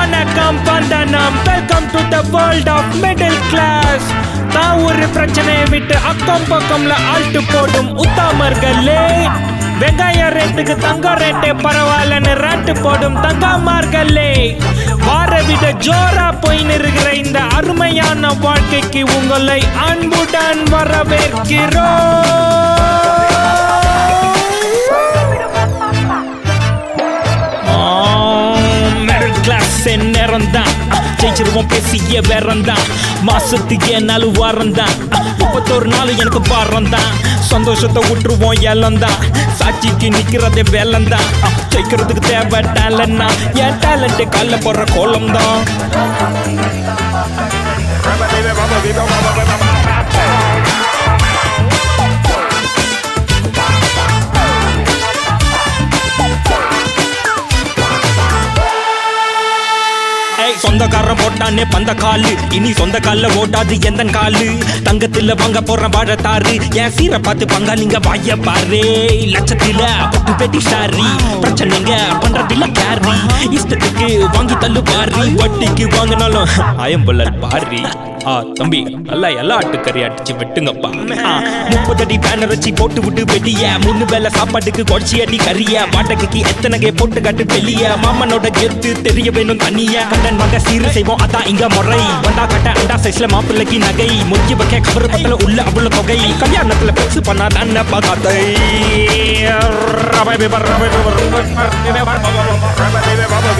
வணக்கம் வந்தனம் welcome to the world of middle class தான் ஒரு பிரச்சனையை விட்டு அக்கம் பக்கம்ல ஆல்ட்டு போடும் உத்தாமர்களே வெங்காய ரேட்டுக்கு தங்க ரேட்டே பரவாயில்லன்னு ரேட்டு போடும் தங்கமார்களே வார விட ஜோரா போயின்னு இருக்கிற இந்த அருமையான வாழ்க்கைக்கு உங்களை அன்புடன் வரவேற்கிறோம் மிடில் கிளாஸ் நேரம் தான் ஜெயிச்சிருவோம் பேசிய வேறம் தான் மாசத்துக்கு நாலு வாரம் தான் முப்பத்தோரு நாள் எனக்கு பாரம் தான் சந்தோஷத்தை விட்டுருவோம் ஏலம் தான் சாட்சிக்கு நிக்கிறதே வேலம் தான் ஜெயிக்கிறதுக்கு தேவை டேலண்ட்னா என் டேலண்ட் கால போடுற கோலம் தான் ஏய், சொந்தக்காரன் போட்டானே பந்த காலு இனி சொந்த கால்ல ஓட்டாது எந்த காலு தங்கத்துல வாங்க போற வாழத்தாரு என் சீரை பார்த்து பங்காளிங்க வாய பாரு லட்சத்துல பட்டு பெட்டி சாரி பிரச்சனைங்க பண்றதில்ல கேரி இஷ்டத்துக்கு வாங்கி தள்ளு பாரி வட்டிக்கு வாங்கினாலும் அயம்புள்ளல் பாரி ஆ தம்பி நல்லா எல்லா ஆட்டுக்கறி அடிச்சு வெட்டுங்கப்பா ஆ, முப்பது அடி பேனர் வச்சு போட்டு விட்டு வெட்டிய மூணு வேளை சாப்பாட்டுக்கு குறைச்சி அடி கறிய வாடகைக்கு எத்தனை கே போட்டு காட்டு வெளிய மாமனோட கெத்து தெரிய வேணும் தனிய கண்டன் வாங்க சீரு செய்வோம் அதான் இங்க முறை வந்தா கட்ட அண்டா சைஸ்ல மாப்பிள்ளைக்கு நகை முடிஞ்சு வைக்க கபர் பத்தல உள்ள அவ்வளவு தொகை கல்யாணத்துல பெருசு பண்ணா தானே பகாத்தை